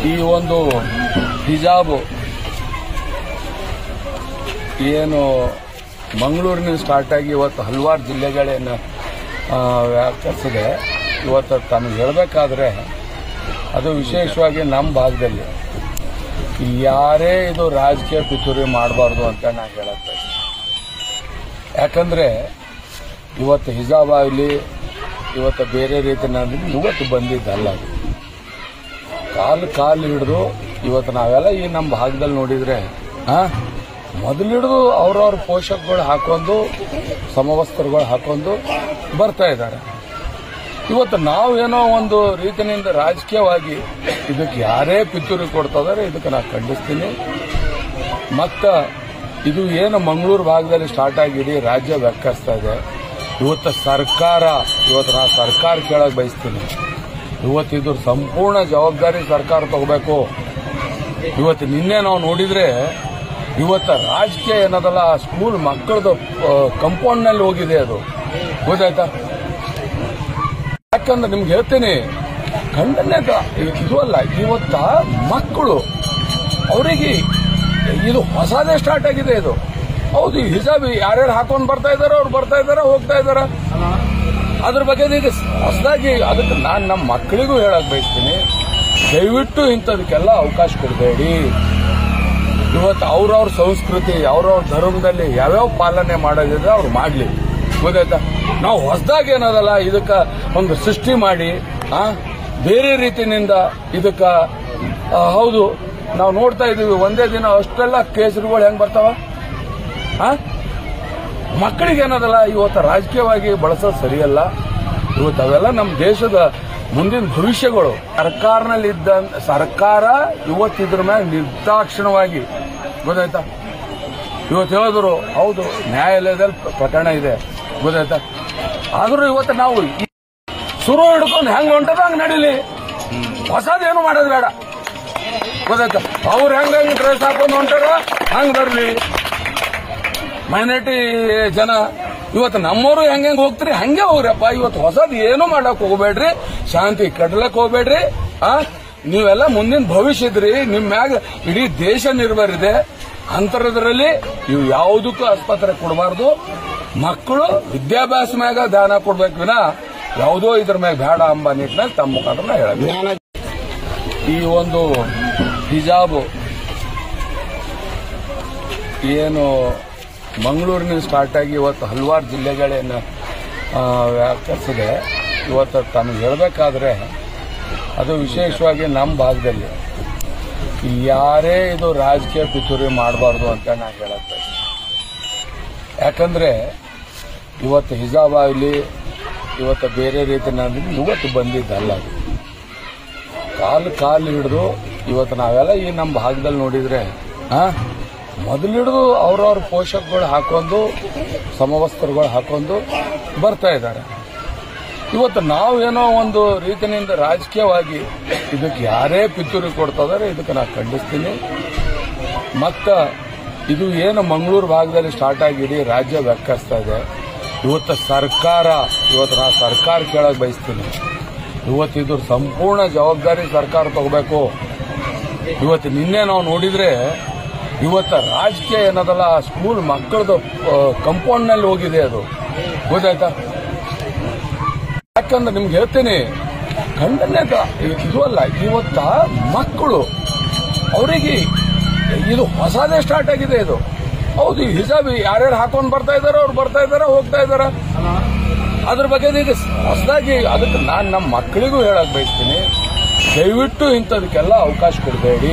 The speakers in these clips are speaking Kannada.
ಈ ಒಂದು ಹಿಜಾಬು ಏನು ಮಂಗಳೂರಿನಿಂದ ಸ್ಟಾರ್ಟ್ ಆಗಿ ಇವತ್ತು ಹಲವಾರು ಜಿಲ್ಲೆಗಳೇನು ಆ, ವ್ಯಾಪಿಸಿದೆ ಇವತ್ತು ತನಗೆ ಹೇಳಬೇಕಾದ್ರೆ ಅದು ವಿಶೇಷವಾಗಿ ನಮ್ಮ ಭಾಗದಲ್ಲಿ ಯಾರೇ ಇದು ರಾಜಕೀಯ ಪಿತೂರಿ ಮಾಡಬಾರ್ದು ಅಂತ ನಾನು ಹೇಳಕ್ಕೆ ಯಾಕಂದ್ರೆ ಇವತ್ತು ಹಿಜಾಬ್ ಆಗಲಿ ಇವತ್ತು ಬೇರೆ ರೀತಿ ನಾನು ಇವತ್ತು ಬಂದಿದ್ದಲ್ಲ ಅದು ಕಾಲು ಕಾಲು ಹಿಡಿದು ಇವತ್ತು ನಾವೆಲ್ಲ ಈ ನಮ್ಮ ಭಾಗದಲ್ಲಿ ನೋಡಿದ್ರೆ ಆ ಮೊದಲು ಹಿಡಿದು ಅವ್ರವ್ರ ಪೋಷಕಗಳು ಹಾಕೊಂಡು ಸಮವಸ್ತ್ರಗಳು ಹಾಕೊಂಡು ಬರ್ತಾ ಇದ್ದಾರೆ ಇವತ್ತು ನಾವೇನೋ ಒಂದು ರೀತಿಯಿಂದ ರಾಜಕೀಯವಾಗಿ ಇದಕ್ಕೆ ಯಾರೇ ಪಿತೂರಿ ಕೊಡ್ತಾ ಇದಾರೆ ಇದಕ್ಕೆ ನಾನು ಖಂಡಿಸ್ತೀನಿ ಮತ್ತ ಇದು ಏನು ಮಂಗಳೂರು ಭಾಗದಲ್ಲಿ ಸ್ಟಾರ್ಟ್ ಆಗಿದೆ ರಾಜ್ಯ ವ್ಯಾಖ್ಯಾನಿಸ್ತಾ ಇದೆ ಇವತ್ತು ಸರ್ಕಾರ ಇವತ್ತು ನಾನು ಸರ್ಕಾರ ಕೇಳಕ್ ಬಯಸ್ತೀನಿ ಇವತ್ತು ಇದು ಸಂಪೂರ್ಣ ಜವಾಬ್ದಾರಿ ಸರ್ಕಾರ ತಗೋಬೇಕು ಇವತ್ತು ನಿನ್ನೆ ನಾವು ನೋಡಿದ್ರೆ ಇವತ್ತು ರಾಜಕೀಯ ಏನದಲ್ಲ ಸ್ಕೂಲ್ ಮಕ್ಕಳದು ಕಂಪೌಂಡ್ನಲ್ಲಿ ಹೋಗಿದೆ ಅದು ಗೊತ್ತಾಯ್ತಾ ಯಾಕಂದ್ರೆ ನಿಮ್ಗೆ ಹೇಳ್ತೀನಿ ಖಂಡನೆ ಇದು ಅಲ್ಲ ಇವತ್ತ ಮಕ್ಕಳು ಅವರಿಗೆ ಇದು ಹೊಸದೇ ಸ್ಟಾರ್ಟ್ ಆಗಿದೆ ಇದು ಹೌದು ಈ ಹಿಜಾಬ್ ಯಾರ್ಯಾರು ಹಾಕೊಂಡು ಬರ್ತಾ ಇದಾರೋ ಅವ್ರು ಬರ್ತಾ ಇದಾರ ಹೋಗ್ತಾ ಇದಾರ ಅದ್ರ ಬಗ್ಗೆ ಈಗ ಹೊಸದಾಗಿ ಅದಕ್ಕೆ ನಾನು ನಮ್ಮ ಮಕ್ಕಳಿಗೂ ಹೇಳಕ್ ಬಯಸ್ತೀನಿ ದಯವಿಟ್ಟು ಇಂಥದಕ್ಕೆಲ್ಲ ಅವಕಾಶ ಕೊಡಬೇಡಿ ಇವತ್ತು ಅವ್ರವ್ರ ಸಂಸ್ಕೃತಿ ಅವ್ರವ್ರ ಧರ್ಮದಲ್ಲಿ ಯಾವ್ಯಾವ ಪಾಲನೆ ಮಾಡೋದಿದ್ರೆ ಅವ್ರು ಮಾಡ್ಲಿ ಗೊತ್ತಾಯ್ತಾ ನಾವು ಹೊಸದಾಗಿ ಏನದಲ್ಲ ಇದಕ್ಕ ಒಂದು ಸೃಷ್ಟಿ ಮಾಡಿ ಆ ಬೇರೆ ರೀತಿನಿಂದ ಇದಕ್ಕ ಆ, ಹೌದು ನಾವು ನೋಡ್ತಾ ಇದೀವಿ ಒಂದೇ ದಿನ ಅಷ್ಟೆಲ್ಲ ಕೇಸರಿಗಳು ಹೆಂಗ್ ಬರ್ತಾವ ಆ ಮಕ್ಕಳಿಗೆ ಏನದಲ್ಲ ಇವತ್ತು ರಾಜಕೀಯವಾಗಿ ಬಳಸೋದು ಸರಿಯಲ್ಲ ಇವತ್ತು ಅವೆಲ್ಲ ನಮ್ಮ ದೇಶದ ಮುಂದಿನ ಭವಿಷ್ಯಗಳು ಸರ್ಕಾರನಲ್ಲಿ ಇದ್ದ ಸರ್ಕಾರ ಇವತ್ತಿದ್ರ ಮೇಲೆ ನಿರ್ದಾಕ್ಷಿಣ್ಯವಾಗಿ ಗೊತ್ತಾಯ್ತಾ ಇವತ್ತು ಹೇಳಿದ್ರು ಹೌದು ನ್ಯಾಯಾಲಯದಲ್ಲಿ ಪ್ರಕರಣ ಇದೆ ಗೊತ್ತಾಯ್ತಾ ಆದ್ರೂ ಇವತ್ತು ನಾವು ಈ ಸುರು ಹಿಡ್ಕೊಂಡು ಹೆಂಗ್ ಹೊಂಟದ ಹಂಗ್ ನಡೀಲಿ ಹೊಸದೇನು ಮಾಡೋದು ಬೇಡ ಗೊತ್ತಾಯ್ತಾ ಅವ್ರು ಹೆಂಗ್ ಹೆಂಗ್ ಡ್ರೆಸ್ ಹಾಕೊಂಡು ಹೊಂಟಾರ ಹಂಗ್ ಬರ್ಲಿ ಮೈನಾರಿಟಿ ಜನ ಇವತ್ತು ನಮ್ಮವರು ಹೆಂಗ್ ಹೆಂಗ್ ಹೋಗ್ತೀರಿ ಹಂಗೆ ಹೋಗ್ರಪ್ಪ ಇವತ್ತು ಹೊಸದ್ ಏನು ಮಾಡಕ್ ಹೋಗ್ಬೇಡ್ರಿ ಶಾಂತಿ ಕಡ್ಲಕ್ ಹೋಗ್ಬೇಡ್ರಿ ಆ ನೀವೆಲ್ಲ ಮುಂದಿನ ಭವಿಷ್ಯ ಇದ್ರಿ ನಿಮ್ ಮ್ಯಾಗ ಇಡೀ ದೇಶ ನಿರ್ಭರ ಇದೆ ಅಂತರದ್ರಲ್ಲಿ ಇವು ಯಾವುದಕ್ಕೂ ಆಸ್ಪತ್ರೆ ಕೊಡಬಾರ್ದು ಮಕ್ಕಳು ವಿದ್ಯಾಭ್ಯಾಸ ಮ್ಯಾಗ ಧ್ಯಾನ ಕೊಡ್ಬೇಕು ವಿನ ಯಾವುದೋ ಇದ್ರ ಮ್ಯಾಗ ಬೇಡ ಎಂಬ ನಿಟ್ಟಿನಲ್ಲಿ ತಮ್ಮ ಮುಖಾಂತರ ಹೇಳಬೇಕು ಈ ಒಂದು ಹಿಜಾಬು ಏನು ಮಂಗಳೂರಿನಿಂದ ಸ್ಟಾರ್ಟ್ ಆಗಿ ಇವತ್ತು ಹಲವಾರು ಜಿಲ್ಲೆಗಳೇನು ಆ, ವ್ಯಾಪಿಸಿದೆ ಇವತ್ತು ತನಗೆ ಹೇಳಬೇಕಾದ್ರೆ ಅದು ವಿಶೇಷವಾಗಿ ನಮ್ಮ ಭಾಗದಲ್ಲಿ ಯಾರೇ ಇದು ರಾಜಕೀಯ ಪಿತೂರಿ ಮಾಡಬಾರ್ದು ಅಂತ ನಾನು ಹೇಳಕ್ಕೆ ಯಾಕಂದ್ರೆ ಇವತ್ತು ಹಿಜಾಬ್ ಆಗಲಿ ಇವತ್ತು ಬೇರೆ ರೀತಿ ನಾನು ಇವತ್ತು ಬಂದಿದ್ದಲ್ಲ ಅದು ಕಾಲು ಕಾಲು ಹಿಡಿದು ಇವತ್ತು ನಾವೆಲ್ಲ ಈ ನಮ್ಮ ಭಾಗದಲ್ಲಿ ನೋಡಿದ್ರೆ ಆ ಮೊದಲು ಹಿಡಿದು ಅವ್ರವ್ರ ಪೋಷಕಗಳು ಹಾಕೊಂಡು ಸಮವಸ್ತ್ರಗಳು ಹಾಕೊಂಡು ಬರ್ತಾ ಇದ್ದಾರೆ ಇವತ್ತು ನಾವೇನೋ ಒಂದು ರೀತಿಯಿಂದ ರಾಜಕೀಯವಾಗಿ ಇದಕ್ಕೆ ಯಾರೇ ಪಿತೂರಿ ಕೊಡ್ತಾ ಇದಾರೆ ಇದಕ್ಕೆ ನಾನು ಖಂಡಿಸ್ತೀನಿ ಮತ್ತ ಇದು ಏನು ಮಂಗಳೂರು ಭಾಗದಲ್ಲಿ ಸ್ಟಾರ್ಟ್ ಆಗಿ ರಾಜ್ಯ ವ್ಯಾಖ್ಯಾನಿಸ್ತಾ ಇದೆ ಇವತ್ತು ಸರ್ಕಾರ ಇವತ್ತು ನಾನು ಸರ್ಕಾರ ಕೇಳಕ್ ಬಯಸ್ತೀನಿ ಇವತ್ತು ಇದು ಸಂಪೂರ್ಣ ಜವಾಬ್ದಾರಿ ಸರ್ಕಾರ ತಗೋಬೇಕು ಇವತ್ತು ನಿನ್ನೆ ನಾವು ನೋಡಿದ್ರೆ ಇವತ್ತು ರಾಜಕೀಯ ಏನದಲ್ಲ ಸ್ಕೂಲ್ ಮಕ್ಕಳದು ಕಂಪೌಂಡ್ನಲ್ಲಿ ಹೋಗಿದೆ ಅದು ಗೊತ್ತಾಯ್ತಾ ಯಾಕಂದ್ರೆ ನಿಮ್ಗೆ ಹೇಳ್ತೀನಿ ಖಂಡನೆ ಇದು ಅಲ್ಲ ಇವತ್ತ ಮಕ್ಕಳು ಅವರಿಗೆ ಇದು ಹೊಸದೇ ಸ್ಟಾರ್ಟ್ ಆಗಿದೆ ಇದು ಹೌದು ಈ ಹಿಜಾಬ್ ಯಾರ್ಯಾರು ಹಾಕೊಂಡು ಬರ್ತಾ ಇದಾರೋ ಅವ್ರು ಬರ್ತಾ ಇದಾರ ಹೋಗ್ತಾ ಇದಾರ ಅದ್ರ ಬಗ್ಗೆ ಈಗ ಹೊಸದಾಗಿ ಅದಕ್ಕೆ ನಾನು ನಮ್ಮ ಮಕ್ಕಳಿಗೂ ಹೇಳಕ್ ಬಯಸ್ತೀನಿ ದಯವಿಟ್ಟು ಇಂಥದಕ್ಕೆಲ್ಲ ಅವಕಾಶ ಕೊಡಬೇಡಿ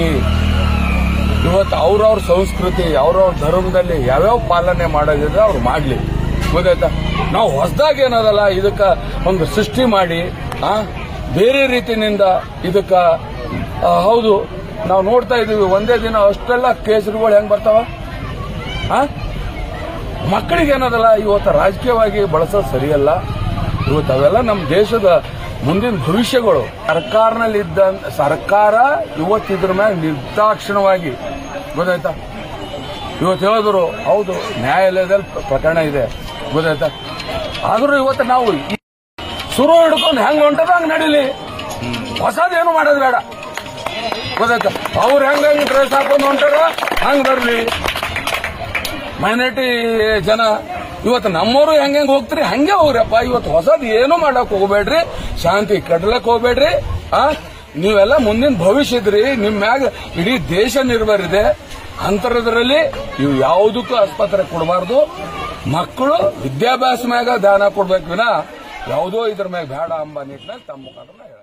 ಇವತ್ತು ಅವ್ರವ್ರ ಸಂಸ್ಕೃತಿ ಅವ್ರವ್ರ ಧರ್ಮದಲ್ಲಿ ಯಾವ್ಯಾವ ಪಾಲನೆ ಮಾಡೋದಿದ್ರೆ ಅವ್ರು ಮಾಡ್ಲಿ ಗೊತ್ತಾಯ್ತಾ ನಾವು ಹೊಸದಾಗಿ ಏನದಲ್ಲ ಇದಕ್ಕ ಒಂದು ಸೃಷ್ಟಿ ಮಾಡಿ ಆ ಬೇರೆ ರೀತಿನಿಂದ ಇದಕ್ಕ ಆ, ಹೌದು ನಾವು ನೋಡ್ತಾ ಇದೀವಿ ಒಂದೇ ದಿನ ಅಷ್ಟೆಲ್ಲ ಕೇಸರಿಗಳು ಹೆಂಗ್ ಬರ್ತಾವ ಆ ಮಕ್ಕಳಿಗೆ ಏನದಲ್ಲ ಇವತ್ತು ರಾಜಕೀಯವಾಗಿ ಬಳಸೋದು ಸರಿಯಲ್ಲ ಇವತ್ತು ಅವೆಲ್ಲ ನಮ್ಮ ದೇಶದ ಮುಂದಿನ ಭವಿಷ್ಯಗಳು ಸರ್ಕಾರನಲ್ಲಿ ಇದ್ದ ಸರ್ಕಾರ ಇವತ್ತಿದ್ರ ಮೇಲೆ ನಿರ್ದಾಕ್ಷಿಣ್ಯವಾಗಿ ಗೊತ್ತಾಯ್ತಾ ಇವತ್ತು ಹೇಳಿದ್ರು ಹೌದು ನ್ಯಾಯಾಲಯದಲ್ಲಿ ಪ್ರಕರಣ ಇದೆ ಗೊತ್ತಾಯ್ತಾ ಆದ್ರೂ ಇವತ್ತು ನಾವು ಈ ಸುರು ಹಿಡ್ಕೊಂಡು ಹೆಂಗ್ ಹೊಂಟದ ಹಂಗ್ ನಡೀಲಿ ಹೊಸದೇನು ಮಾಡೋದು ಬೇಡ ಗೊತ್ತಾಯ್ತ ಅವ್ರು ಹೆಂಗ ಹೆಂಗ್ ಡ್ರೆಸ್ ಹಾಕೊಂಡು ಹೊಂಟಾರ ಹಂಗ್ ಬರ್ಲಿ ಮೈನಾರಿಟಿ ಜನ ಇವತ್ತು ನಮ್ಮವರು ಹೆಂಗ್ ಹೆಂಗ್ ಹೋಗ್ತೀರಿ ಹಂಗೆ ಹೋಗ್ರಪ್ಪ ಇವತ್ತು ಹೊಸದ್ ಏನು ಮಾಡಕ್ ಹೋಗ್ಬೇಡ್ರಿ ಶಾಂತಿ ಕಡ್ಲಕ್ ಹೋಗ್ಬೇಡ್ರಿ ಆ ನೀವೆಲ್ಲ ಮುಂದಿನ ಭವಿಷ್ಯ ಇದ್ರಿ ನಿಮ್ ಮ್ಯಾಗ ಇಡೀ ದೇಶ ನಿರ್ಭರಿದೆ ಅಂತರದ್ರಲ್ಲಿ ನೀವು ಯಾವುದಕ್ಕೂ ಆಸ್ಪತ್ರೆ ಕೊಡಬಾರ್ದು ಮಕ್ಕಳು ವಿದ್ಯಾಭ್ಯಾಸ ಮ್ಯಾಗ ಧ್ಯಾನ ಕೊಡ್ಬೇಕು ವಿನ ಯಾವುದೋ ಇದ್ರ ಮ್ಯಾಗ ಬೇಡ ಅಂಬ ನಿಟ್ಟಿನಲ್ಲಿ ತಮ್ಮ ಮುಖಾಂತರ ಹೇಳ